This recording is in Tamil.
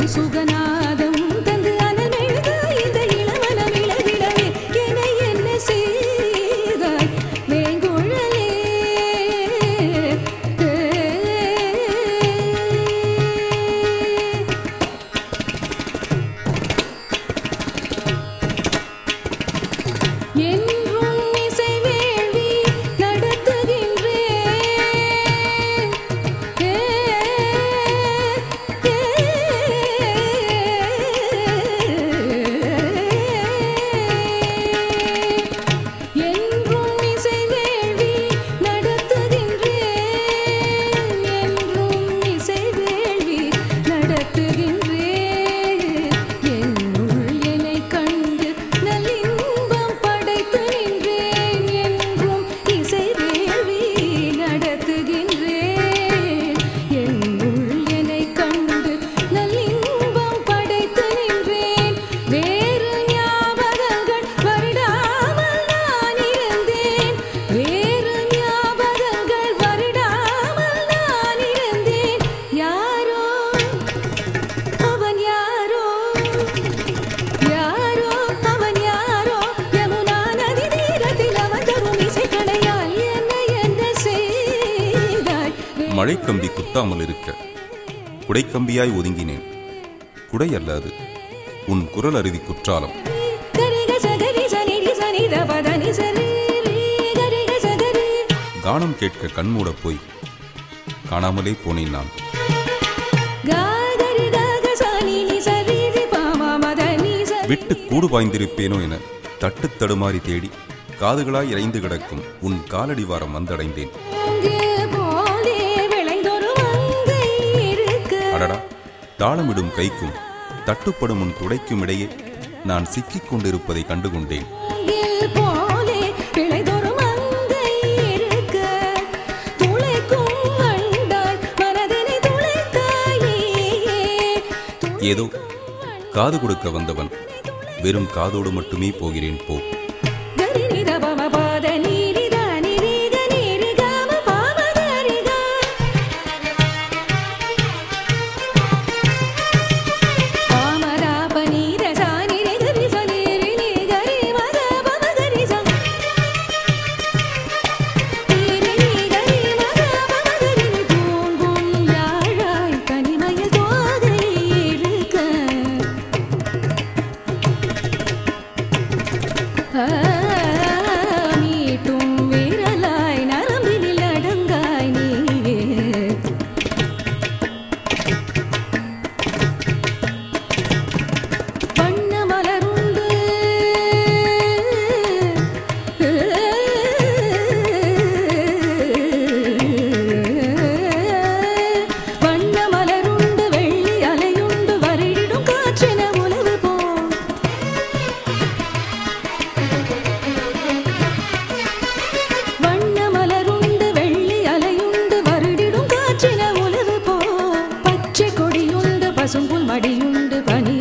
சுகநாதம் தந்து அனமெழுக இந்த இளமனம் இளவிடவே என்னை என்ன செய்தாய் வேங்குழலே என்றும் இசை வேள்வி நடத்துகின்றேன் ஏ, ஏ, என்றும் இசை வேள்வி நடத்துகின்றேன் என்றும் இசை வேள்வி நடத்துகின்றேன் என்னுள் என்னை கண்டு நல்லின்பம் படைத்து நின்றேன் என்றும் இசை வேள்வி நடத்துகின்றேன் என்னுள் என்னை கண்டு நல்லின்பம் படைத்து நின்றேன் வேறு ஞாபகங்கள் வருடாமல் நான் இருந்தேன் வேறு ஞாபகங்கள் வருடாமல் நான் இருந்தேன் யாரோ அவன் யாரோ யாரோ அவன் யாரோ யமுனா நதி தீரத்தில் அவன் தரும் இசைக்கணையால் என்ன என்ன செய்தாய் மழைக்கம்பி குத்தாமல் இருக்க குடைக்கம்பியாய் ஒதுங்கினேன் குடை அல்ல அது உன் குரல் அருவி குற்றாலம் கரிக சகரி சனிடி சனித பதனி சரி கரிக சகரி கானம் கேட்க கண்மூடப் போய் காணாமலே போனேன் நான் காகரி காக சனினி சரி பாமா மதனி சரி விட்டு கூடு பாய்ந்திருப்பேனோ என தட்டு தடுமாறி தேடி காதுகளாய் இறைந்து கிடக்கும் உன் காலடி வாரம் வந்தடைந்தேன் அங்கே போலே விளைந்தொரு மங்கை இருக்க அடடா தாளமிடும் கைக்கும் தட்டுப்படும் உன் துடைக்கும் இடையே நான் சிக்கிக் கொண்டிருப்பதை கண்டுகொண்டேன் அங்கில் போலே விளைந்தொரு மங்கை இருக்க துளைக்கும் வண்டாய் மனதினை துளைத்தாயே ஏதோ காது கொடுக்க வந்தவன் வெறும் காதோடு மட்டுமே போகிறேன் போ கரினித பம பாத நீரித நிரிக நீரிகாம பாம கரிகா பாமராப நீர சானிரி கரி சனிரி நீ கரி மத பம கரி சா நீரி நீ கரி மத பம கரி நீ தூங்கும் யாழாய் தனிமையில் தோகை இருக்க மீட்டும் விரலாய் நரம்பினில் அடங்காய் நீயே வண்ண மலருண்டு வண்ண மலருண்டு வெள்ளி அலையுண்டு வருடிடும் காற்றின உலவு போ வண்ண மலருண்டு வெள்ளி அலையுண்டு வருடிடும் காற்றின உலவு போ பச்சை கொடியுண்டு பசும்புல் மடியுண்டு பனி